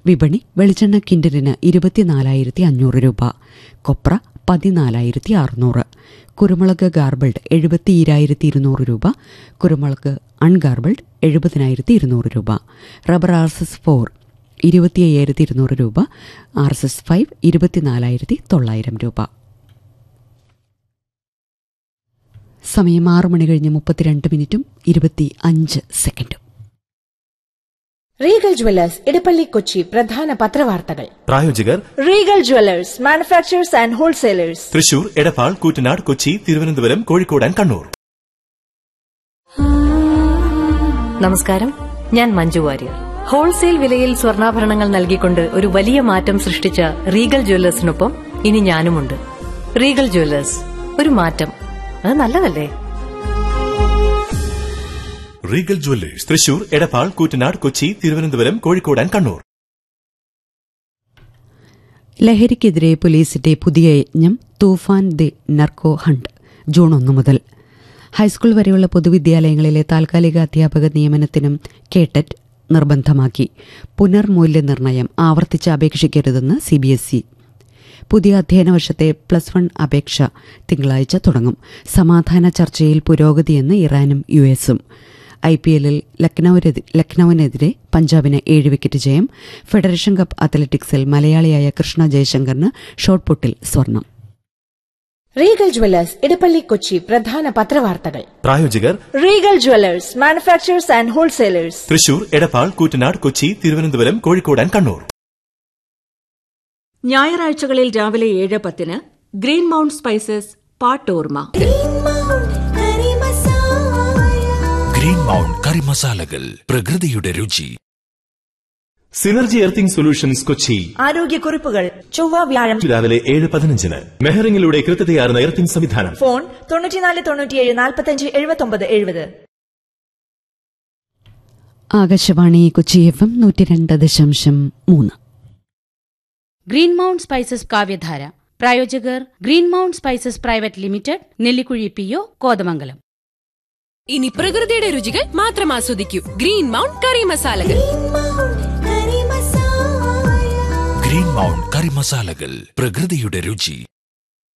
വിപണി വെളിച്ചെണ്ണ കിൻഡലിന് ഇരുപത്തിനാലായിരത്തി അഞ്ഞൂറ് രൂപ കൊപ്ര പതിനാലായിരത്തി അറുന്നൂറ് കുരുമുളക് ഗാർബിൾഡ് എഴുപത്തിയിരായിരത്തി ഇരുന്നൂറ് രൂപ കുരുമുളക് അൺഗാർബിൾഡ് എഴുപതിനായിരത്തി ഇരുന്നൂറ് രൂപ rubber R S S four ഇരുപത്തി അയ്യായിരത്തി ഇരുന്നൂറ് രൂപ ആർ എസ് എസ് ഫൈവ് ഇരുപത്തിനാലായിരത്തി തൊള്ളായിരം രൂപ സമയം ആറ് മണി കഴിഞ്ഞ് മുപ്പത്തിരണ്ട് മിനിറ്റും ഇരുപത്തി അഞ്ച് സെക്കൻഡും റീഗൽ ജ്വല്ലേഴ്സ് ഇടപ്പള്ളി കൊച്ചി പ്രധാന പത്രവാർത്തകൾ പ്രായോജകർ Regal Jewellers manufacturers and wholesalers Thrissur Edappal Koottanad Kochi Thiruvananthapuram Kozhikode and Kannur നമസ്കാരം ഞാൻ മഞ്ജു വാര്യർ ഹോൾസെയിൽ വിലയിൽ സ്വർണ്ണാഭരണങ്ങൾ നൽകിക്കൊണ്ട് ഒരു വലിയ മാറ്റം സൃഷ്ടിച്ച റീഗൽ ജ്വല്ലേഴ്സിനൊപ്പം ഇനി ഞാനുമുണ്ട് റീഗൽ ജ്വല്ലേഴ്സ് ഒരു മാറ്റം അത് നല്ലതല്ലേ Regal Jewellers Thrissur Edappal Koottanad Kochi Thiruvananthapuram Kozhikode and Kannur ലഹരിക്കെതിരെ പോലീസിന്റെ പുതിയ യജ്ഞം തൂഫാൻ ദി നർക്കോ ഹണ്ട് ജൂൺ ഒന്ന് മുതൽ ഹൈസ്കൂൾ വരെയുള്ള പൊതുവിദ്യാലയങ്ങളിലെ താൽക്കാലിക അധ്യാപക നിയമനത്തിനും കേട്ടറ്റ് നിർബന്ധമാക്കി പുനർമൂല്യനിർണ്ണയം ആവർത്തിച്ച് അപേക്ഷിക്കരുതെന്ന് സി ബി എസ് ഇ പുതിയ അധ്യയന വർഷത്തെ പ്ലസ് വൺ അപേക്ഷ തിങ്കളാഴ്ച തുടങ്ങും സമാധാന ചർച്ചയിൽ പുരോഗതിയെന്ന് ഇറാനും യു എസും ഐ പി എല്ലിൽ ലക്നൌവിനെതിരെ പഞ്ചാബിന് ഏഴ് വിക്കറ്റ് ജയം ഫെഡറേഷൻ കപ്പ് അത്ലറ്റിക്സിൽ മലയാളിയായ കൃഷ്ണ ജയശങ്കറിന് ഷോട്ട് പുട്ടിൽ സ്വർണം റീഗൽ ജ്വല്ലേഴ്സ് ഇടപ്പള്ളി കൊച്ചി പ്രധാന പത്രവാർത്തകൾ പ്രായോജകർ Regal Jewellers manufacturers and wholesalers Thrissur Edappal Koottanad Kochi Thiruvananthapuram Kozhikode and Kannur ഞായറാഴ്ചകളിൽ രാവിലെ ഏഴ് പത്തിന് ഗ്രീൻ മൗണ്ട് സ്പൈസസ് പാട്ടോർമ ഗ്രീൻ മൗണ്ട് കറി മസാലകൾ പ്രകൃതിയുടെ രുചി സിനർജി എർത്തിംഗ് സൊല്യൂഷൻസ് കൊച്ചി ആരോഗ്യക്കുറിപ്പുകൾ ചൊവ്വ വ്യാഴം രാവിലെ ഏഴ് പതിനഞ്ചിന് മെഹറിംഗിലൂടെ കൃത്യതയാർന്ന എർത്തിംഗ് സംവിധാനം ഫോൺ തൊണ്ണൂറ്റിനാല് തൊണ്ണൂറ്റിയേഴ് നാൽപ്പത്തഞ്ച് എഴുപത്തൊമ്പത് എഴുപത് ആകാശവാണി കൊച്ചി എഫ് എം നൂറ്റി രണ്ട് ദശാംശം മൂന്ന് ഗ്രീൻ മൗണ്ട് സ്പൈസസ് കാവ്യധാര പ്രായോജകർ Green Mount Spices private limited Nellikuzhi P O Kothamangalam ഇനി പ്രകൃതിയുടെ രുചികൾ മാത്രം ആസ്വദിക്കൂ ഗ്രീൻ മൗണ്ട് കറി മസാലകൾ ഗ്രീൻ മൗണ്ട് കറി മസാലകൾ പ്രകൃതിയുടെ രുചി